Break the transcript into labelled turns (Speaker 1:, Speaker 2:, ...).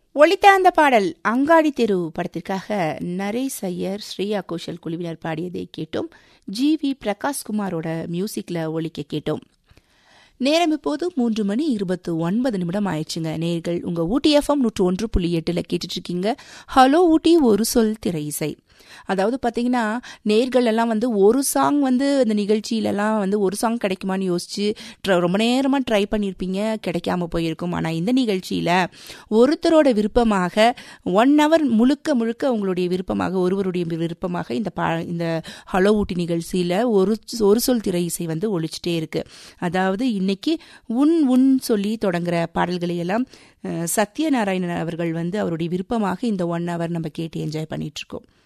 Speaker 1: ஒளித்த அந்த பாடல் அங்காடி தெரு படத்திற்காக நரேஷ் ஐயர் ஸ்ரேயா கோஷல் குழுவினர் பாடியதை கேட்டோம் ஜி வி பிரகாஷ்குமாரோட மியூசிக்ல ஒலிக்க கேட்டோம் நேரம் இப்போது மூன்று மணி இருபத்து ஒன்பது நிமிடம் ஆயிடுச்சுங்க நேர்கள் உங்க ஊட்டி எஃப்எம் நூற்று ஒன்று புள்ளி எட்டுல கேட்டுட்டு இருக்கீங்க ஹலோ ஊட்டி ஒரு சொல் திரை இசை அதாவது பார்த்தீங்கன்னா நேர்கள் எல்லாம் வந்து ஒரு சாங் வந்து இந்த நிகழ்ச்சியிலலாம் வந்து ஒரு சாங் கிடைக்குமான்னு யோசிச்சு ரொம்ப நேரமாக ட்ரை பண்ணியிருப்பீங்க கிடைக்காம போயிருக்கும் ஆனால் இந்த நிகழ்ச்சியில் ஒருத்தரோட விருப்பமாக ஒன் ஹவர் முழுக்க முழுக்க உங்களுடைய விருப்பமாக ஒருவருடைய விருப்பமாக இந்த பா இந்த ஹலோ ஊட்டி நிகழ்ச்சியில் ஒரு ஒரு சொல் திரை இசை வந்து ஒழிச்சிட்டே இருக்கு அதாவது இன்னைக்கு உன் உன் சொல்லி தொடங்குற பாடல்களை எல்லாம் சத்யநாராயணன் அவர்கள் வந்து அவருடைய விருப்பமாக இந்த ஒன் ஹவர் நம்ம கேட்டு என்ஜாய் பண்ணிட்டு இருக்கோம்